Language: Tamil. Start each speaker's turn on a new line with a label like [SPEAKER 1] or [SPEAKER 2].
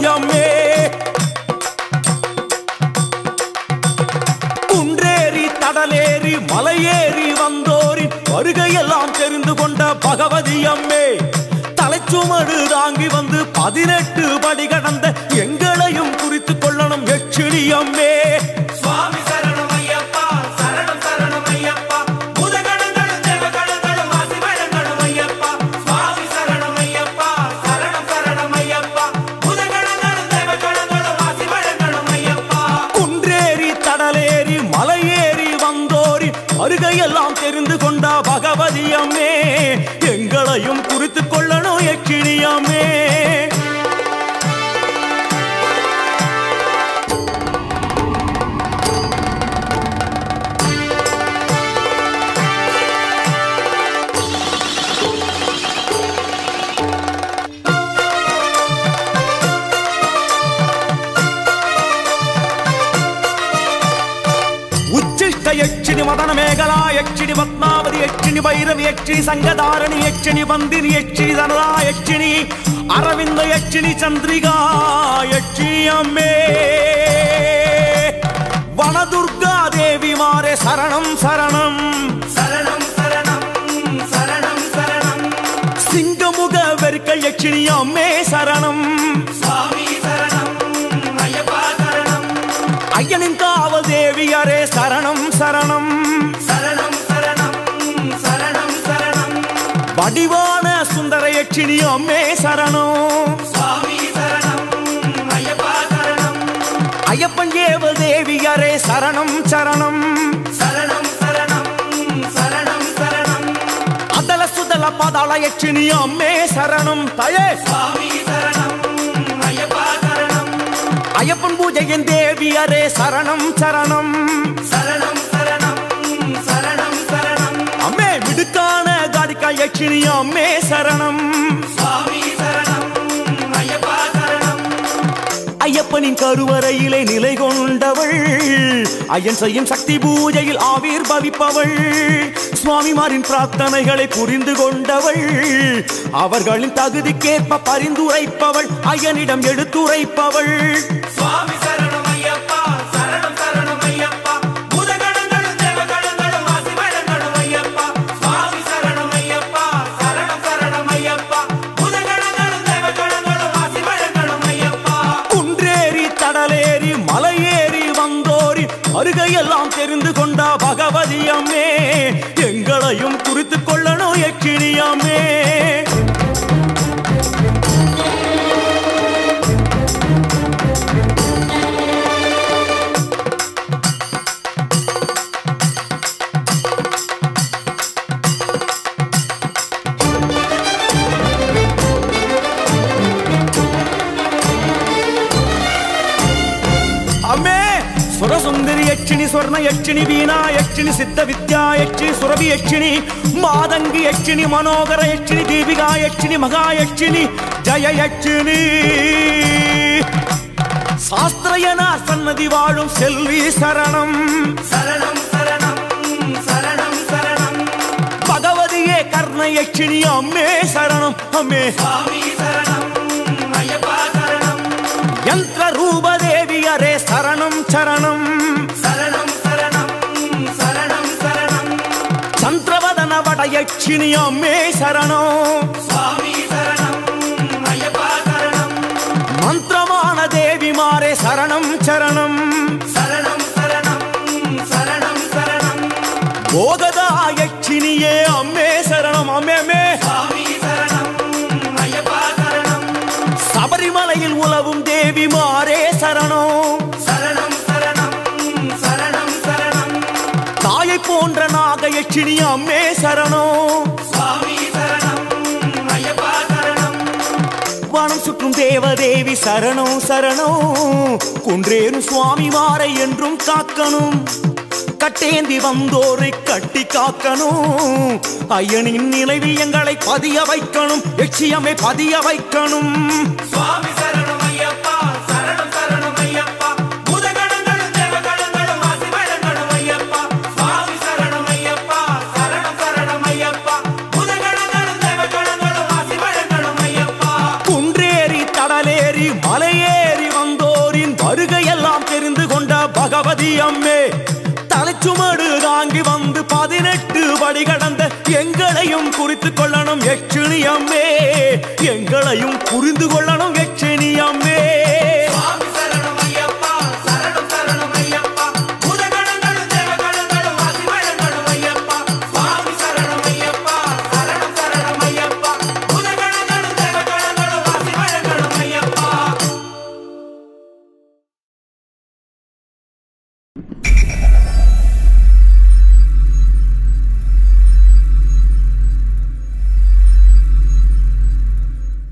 [SPEAKER 1] பகவதியம்மே குன்றேறி கடலேறி மலையேறி வந்தோரின் வருகையெல்லாம் தெரிந்து கொண்ட பகவதியம்மே தலைச்சுமடு தாங்கி வந்து பதினெட்டு படி கடந்த எங்களையும் குறித்து கொள்ளணும் எச்சிடியம்மே
[SPEAKER 2] சுவாமி சரணம் ஐயப்பா சரணம் சரணம் ஐயப்பா பூதகணங்களும் தேவகணங்களும் ஆசி வழங்கணும் ஐயப்பா சுவாமி சரணம் ஐயப்பா சரணம் சரணம் ஐயப்பா பூதகணங்களும் தேவகணங்களும் ஆசி வழங்கணும் ஐயப்பா
[SPEAKER 1] குன்றேறி கடலேறி மலையேறி வந்தோரி வருகையெல்லாம் தெரிந்து கொண்ட பகவதியம்மே எங்களையும் குறித்து கொள்ளணும் எக்கினியம்மே உச்சிஷ்ட யட்சிணி மதன மேகலா யட்சிணி பத்மாவதி யட்சிணி பைரவி யட்சிணி சங்கதாரணி யட்சிணி பந்தினி யட்சிணி தனதா யட்சிணி அரவிந்த யட்சிணி சந்திரிகா யட்சிணி அம்மே வனதுர்கா தேவி மாறே சரணம் சரணம்
[SPEAKER 2] சரணம் சரணம் சரணம் சரணம்
[SPEAKER 1] சிங்கமுக வெறுக்கல் யட்சிணி அம்மே சரணம்
[SPEAKER 2] சுவாமி சரணம் ஐயப்பா சரணம்
[SPEAKER 1] ஐயனின் காவல் தேவியரே சரணம் சரணம்
[SPEAKER 2] சரணம் சரணம் சரணம் சரணம்
[SPEAKER 1] வடிவான சுந்தர யட்சிணி அம்மே சரணம்
[SPEAKER 2] சுவாமி சரணம் ஐயப்பா சரணம்
[SPEAKER 1] ஐயப்பன் ஏவ தேவியரே சரணம் சரணம்
[SPEAKER 2] சரணம் சரணம் சரணம் சரணம்
[SPEAKER 1] அதல சுதல பதாள யட்சிணி அம்மே சரணம் தயே
[SPEAKER 2] சுவாமி சரணம் ஐயப்பா சரணம்
[SPEAKER 1] ஐயப்பன் பூஜையின் தேவியரே சரணம் சரணம்
[SPEAKER 2] சரணம் சரணம் சரணம் சரணம்
[SPEAKER 1] அம்மே மிடுக்கான காடிக்கா யட்சிணி அம்மே சரணம்
[SPEAKER 2] சுவாமி சரணம் ஐயப்பா சரணம்
[SPEAKER 1] ஐயப்பனின் கருவறையிலே நிலை கொண்டவள் ஐயன் செய்யும் சக்தி பூஜையில் ஆவிர் பவிப்பவள் சுவாமிமாரின் பிரார்த்தனைகளை புரிந்து கொண்டவள் அவர்களின் தகுதிக்கேற்ப பரிந்துரைப்பவள் ஐயனிடம் எடுத்துரைப்பவள்
[SPEAKER 2] சுவாமி சரணம் ஐயப்பா சரணம் சரணம் ஐயப்பா பூதகணங்களும் தேவகணங்களும் ஆசி வழங்கணும் ஐயப்பா சுவாமி சரணம் ஐயப்பா சரணம் சரணம் ஐயப்பா பூதகணங்களும் தேவகணங்களும் ஆசி வழங்கணும் ஐயப்பா
[SPEAKER 1] குன்றேறி கடலேறி மலையேறி வந்தோரி வருகையெல்லாம் தெரிந்து கொண்ட பகவதியம்மே எங்களையும் குறித்து கொள்ளணும் எக்கினியம்மே அம்மே சுரசுந்தரி யட்சிணி ஸ்வர்ண யட்சிணி வீணா யட்சிணி சித்த வித்யா யட்சிணி சுரபி யட்சிணி மாதங்கி யட்சிணி மனோகர யட்சிணி தீபிகா யட்சிணி மகா யட்சிணி ஜய யட்சிணி சாஸ்திரயன சன்னதி வாழும் செல்வி சரணம்
[SPEAKER 2] சரணம் சரணம் சரணம் சரணம்
[SPEAKER 1] பகவதியே கர்ண யட்சிணி அம்மே சரணம் அம்மே
[SPEAKER 2] சுவாமி சரணம் ஐயப்பா சரணம்
[SPEAKER 1] யந்திர ரூப தேவியரே சரணம் சரணம்
[SPEAKER 2] சரணம் சரணம் சரணம் சரணம்
[SPEAKER 1] சந்திரவதன வடயட்சிணி அம்மே சரணம்
[SPEAKER 2] சுவாமி சரணம் ஐயப்பா சரணம்
[SPEAKER 1] மந்திரமான தேவிமாரே சரணம் சரணம்
[SPEAKER 2] சரணம் சரணம் சரணம் சரணம்
[SPEAKER 1] போகதா யட்சினியே அம்மே சரணம் அம்மே அம்மே
[SPEAKER 2] சுவாமி சரணம் ஐயப்பா சரணம்
[SPEAKER 1] சபரிமலையில் உலவும் தேவிமாரே சரணம்
[SPEAKER 2] சரணம் சரணம் சரணம் சரணம்
[SPEAKER 1] தாயை போன்ற நாக யட்சினி அம்மே சரணம்
[SPEAKER 2] சுவாமி சரணம் ஐயப்பா சரணம்
[SPEAKER 1] வனம் சுற்றும் தேவதேவி சரணம் சரணம் குன்றேறும் சுவாமிமாரை என்றும் காக்கணும் கட்டேந்தி வந்தோரை கட்டி காக்கணும் ஐயனின் நினைவில் எங்களை பதிய வைக்கணும் எச்சியமை பதிய வைக்கணும்
[SPEAKER 2] சுவாமி சரணம் ஐயப்பா சரணம் சரணம் ஐயப்பா பூதகணங்களும் தேவகணங்களும் ஆசி வழங்கணும் ஐயப்பா சுவாமி சரணம் ஐயப்பா சரணம் சரணம் ஐயப்பா பூதகணங்களும் தேவகணங்களும் ஆசி வழங்கணும் ஐயப்பா
[SPEAKER 1] குன்றேறி கடலேறி மலையே பார்வதி அம்மே தலைச்சுமடு தாங்கி வந்து பதினெட்டு படி கடந்த எங்களையும் குறித்து கொள்ளணும் யட்சிணி அம்மே எங்களையும் புரிந்து கொள்ளணும்